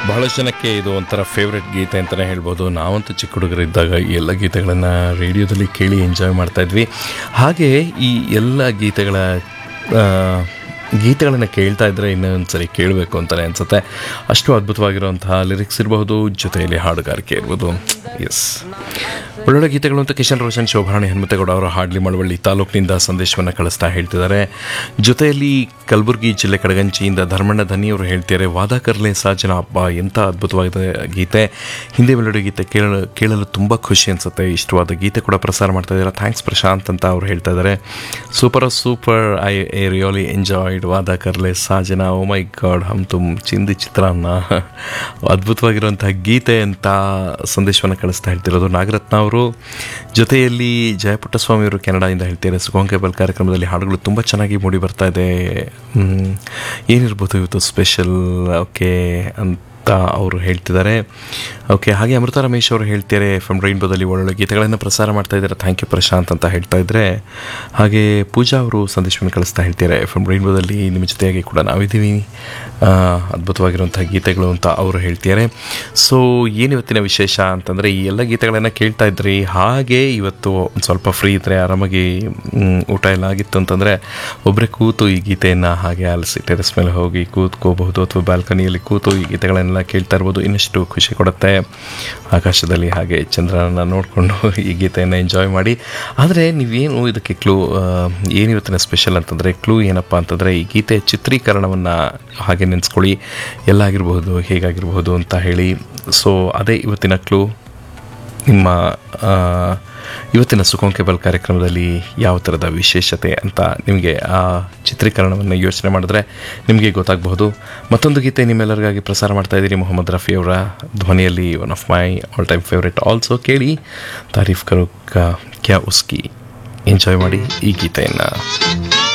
ಬಹಳಷ್ಟು ಜನಕ್ಕೆ ಇದು ಒಂಥರ ಫೇವ್ರೆಟ್ ಗೀತೆ ಅಂತಲೇ ಹೇಳ್ಬೋದು ನಾವಂತೂ ಚಿಕ್ಕ ಹುಡುಗರಿದ್ದಾಗ ಈ ಎಲ್ಲ ಗೀತೆಗಳನ್ನು ರೇಡಿಯೋದಲ್ಲಿ ಕೇಳಿ ಎಂಜಾಯ್ ಮಾಡ್ತಾ ಇದ್ವಿ ಹಾಗೆ ಈ ಎಲ್ಲ ಗೀತೆಗಳ ಆ, ಗೀತೆಗಳನ್ನು ಕೇಳ್ತಾ ಇದ್ದರೆ ಇನ್ನೊಂದು ಸರಿ ಕೇಳಬೇಕು ಅಂತಲೇ ಅನಿಸುತ್ತೆ ಅಷ್ಟು ಅದ್ಭುತವಾಗಿರುವಂತಹ ಲಿರಿಕ್ಸ್ ಇರಬಹುದು ಜೊತೆಯಲ್ಲಿ ಹಾಡುಗಾರಿಕೆ ಇರ್ಬೋದು ಎಸ್ ಒಳ್ಳೊಳ್ಳೆ ಗೀತೆಗಳು ಅಂತ ಕಿಶನ್ ರೋಷನ್ ಶೋಭಾರಾಣಿ ಹನುಮತೇಗೌಡ ಅವರು ಹಾಡ್ಲಿ ಮಳವಳ್ಳಿ ತಾಲೂಕಿನಿಂದ ಸಂದೇಶವನ್ನು ಕಳಿಸ್ತಾ ಹೇಳ್ತಿದ್ದಾರೆ ಜೊತೆಯಲ್ಲಿ ಕಲಬುರಗಿ ಜಿಲ್ಲೆ ಕಡಗಂಚಿಯಿಂದ ಧರ್ಮಣ್ಣ ಧನಿ ಅವರು ಹೇಳ್ತಿದ್ದಾರೆ ವಾದ ಕರ್ಲೆ ಸಾಜನ ಹಬ್ಬ ಎಂಥ ಅದ್ಭುತವಾದ ಗೀತೆ ಹಿಂದಿ ಮೆಲೋಡಿ ಗೀತೆ ಕೇಳಲು ಕೇಳಲು ತುಂಬ ಖುಷಿ ಅನಿಸುತ್ತೆ ಇಷ್ಟವಾದ ಗೀತೆ ಕೂಡ ಪ್ರಸಾರ ಮಾಡ್ತಾ ಇದ್ದಾರೆ ಥ್ಯಾಂಕ್ಸ್ ಪ್ರಶಾಂತ್ ಅಂತ ಅವ್ರು ಹೇಳ್ತಾ ಇದ್ದಾರೆ super super I I really enjoyed ವಾದ ಕರ್ಲೆ ಸಾಜನ ಓ ಮೈ ಗಾಡ್ ಹಮ್ ತುಮ್ ಚಿಂದಿ ಚಿತ್ರಾನ್ನ ಅದ್ಭುತವಾಗಿರುವಂತಹ ಗೀತೆ ಅಂತ ಸಂದೇಶವನ್ನು ಕಳಿಸ್ತಾ ಹೇಳ್ತಿರೋದು ನಾಗರತ್ನ ಅವರು ಜೊತೆಯಲ್ಲಿ ಜಯಪುಟ್ಟಸ್ವಾಮಿ ಅವರು ಕೆನಡಾಯಿಂದ ಹೇಳ್ತಾರೆ ಸುಗೋಂಗ್ ಕೇಬಲ್ ಕಾರ್ಯಕ್ರಮದಲ್ಲಿ ಹಾಡುಗಳು ತುಂಬ ಚೆನ್ನಾಗಿ ಮೂಡಿ ಬರ್ತಾ ಇದೆ ಮ್, ಏನಿರ್ಬೋದು ಇವತ್ತು ಸ್ಪೆಷಲ್ ಓಕೆ ಅಂತ ಅವರು ಹೇಳ್ತಿದ್ದಾರೆ ಓಕೆ ಹಾಗೆ ಅಮೃತ ರಮೇಶ್ ಅವರು ಹೇಳ್ತಾರೆ ಎಫ್ ಎಮ್ ರೈನ್ಬೋದಲ್ಲಿ ಒಳ್ಳೊಳ್ಳೆ ಗೀತೆಗಳನ್ನು ಪ್ರಸಾರ ಮಾಡ್ತಾ ಇದ್ದಾರೆ ಥ್ಯಾಂಕ್ ಯು ಪ್ರಶಾಂತ್ ಅಂತ ಹೇಳ್ತಾ ಇದ್ದಾರೆ ಹಾಗೆ ಪೂಜಾ ಅವರು ಸಂದೇಶವನ್ನು ಕಳಿಸ್ತಾ ಹೇಳ್ತಾರೆ ಎಫ್ ಎಮ್ ರೈನ್ಬೋದಲ್ಲಿ ನಿಮ್ಮ ಜೊತೆಯಾಗಿ ಕೂಡ ನಾವಿದ್ದೀವಿ ಆ, ಅದ್ಭುತವಾಗಿರುವಂಥ ಗೀತೆಗಳು ಅಂತ ಅವರು ಹೇಳ್ತಿದ್ದಾರೆ ಸೊ ಏನು ಇವತ್ತಿನ ವಿಶೇಷ ಅಂತಂದರೆ ಈ ಎಲ್ಲ ಗೀತೆಗಳನ್ನು ಕೇಳ್ತಾ ಇದ್ರಿ ಹಾಗೆ ಇವತ್ತು ಒಂದು ಸ್ವಲ್ಪ ಫ್ರೀ ಇದ್ದರೆ ಆರಾಮಾಗಿ ಮ್, ಊಟ ಎಲ್ಲ ಆಗಿತ್ತು ಅಂತಂದರೆ ಒಬ್ಬರೇ ಕೂತು ಈ ಗೀತೆಯನ್ನು ಹಾಗೆ ಆಲಿಸಿ ಟೆರೆಸ್ ಮೇಲೆ ಹೋಗಿ ಕೂತ್ಕೋಬಹುದು ಅಥವಾ ಬಾಲ್ಕನಿಯಲ್ಲಿ ಕೂತು ಈ ಗೀತೆಗಳನ್ನೆಲ್ಲ ಕೇಳ್ತಾ ಇರ್ಬೋದು ಇನ್ನಷ್ಟು ಖುಷಿ ಕೊಡುತ್ತೆ ಆಕಾಶದಲ್ಲಿ ಹಾಗೆ ಚಂದ್ರನ ನೋಡಿಕೊಂಡು ಈ ಗೀತೆಯನ್ನು ಎಂಜಾಯ್ ಮಾಡಿ ಆದರೆ ನೀವೇನು ಇದಕ್ಕೆ ಕ್ಲೂ ಏನು ಇವತ್ತಿನ ಸ್ಪೆಷಲ್ ಅಂತಂದರೆ ಕ್ಲೂ ಏನಪ್ಪ ಅಂತಂದರೆ ಈ ಗೀತೆ ಚಿತ್ರೀಕರಣವನ್ನು ಹಾಗೆ ನೆನೆಸ್ಕೊಳ್ಳಿ ಎಲ್ಲಾಗಿರ್ಬೋದು ಹೇಗಾಗಿರ್ಬೋದು ಅಂತ ಹೇಳಿ ಸೊ ಅದೇ ಇವತ್ತಿನ ಕ್ಲೂ ನಿಮ್ಮ ಆ, ಇವತ್ತಿನ ಸುಖಂ ಕೇಬಲ್ ಕಾರ್ಯಕ್ರಮದಲ್ಲಿ ಯಾವ ಥರದ ವಿಶೇಷತೆ ಅಂತ ನಿಮಗೆ ಆ ಚಿತ್ರೀಕರಣವನ್ನು ಯೋಚನೆ ಮಾಡಿದ್ರೆ ನಿಮಗೆ ಗೊತ್ತಾಗಬಹುದು ಮತ್ತೊಂದು ಗೀತೆ ನಿಮ್ಮೆಲ್ಲರಿಗಾಗಿ ಪ್ರಸಾರ ಮಾಡ್ತಾ ಇದ್ದೀನಿ ಮೊಹಮ್ಮದ್ ರಫಿ ಅವರ ಧ್ವನಿಯಲ್ಲಿ one of my all time favourite also ಕೇಳಿ ತಾರೀಫ್ ಕರೋ ಕಾ ಕ್ಯಾ ಉಸ್ಕಿ ಎಂಜಾಯ್ ಮಾಡಿ ಈ ಗೀತೆಯನ್ನು